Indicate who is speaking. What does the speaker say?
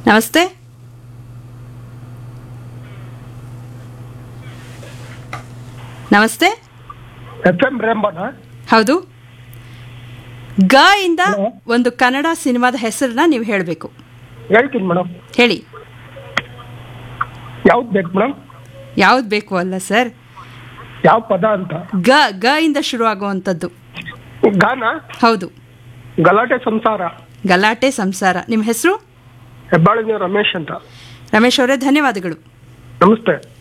Speaker 1: ನಮಸ್ತೆ ನಮಸ್ತೆ
Speaker 2: F M ರೇಂಬನ
Speaker 1: ಹೌದು ಗ ಇಂದ
Speaker 2: Hello.
Speaker 1: ಒಂದು ಕನ್ನಡ ಸಿನಿಮಾದ ಹೆಸರನ್ನ ನೀವು ಹೇಳಬೇಕು
Speaker 2: ಹೇಳ್ತೀನಿ ಮೇಡಮ್
Speaker 1: ಹೇಳಿ
Speaker 2: ಯಾವ್ದು ಬೇಕು ಮೇಡಮ್
Speaker 1: ಯಾವ್ದು ಬೇಕು ಅಲ್ಲ ಸರ್
Speaker 2: ಯಾವ ಪದ ಅಂತ
Speaker 1: ಗ ಗ ಇಂದ ಶುರು ಆಗುವಂಥದ್ದು
Speaker 2: ಗಾನ
Speaker 1: ಹೌದು
Speaker 2: ಗಲಾಟೆ ಸಂಸಾರ
Speaker 1: ಗಲಾಟೆ ಸಂಸಾರ ನಿಮ್ಮ ಹೆಸರು
Speaker 2: ಹೆಬ್ಬಾಳಿನ ರಮೇಶ್ ಅಂತ
Speaker 1: ರಮೇಶ್ ಅವರೇ ಧನ್ಯವಾದಗಳು
Speaker 2: ನಮಸ್ತೆ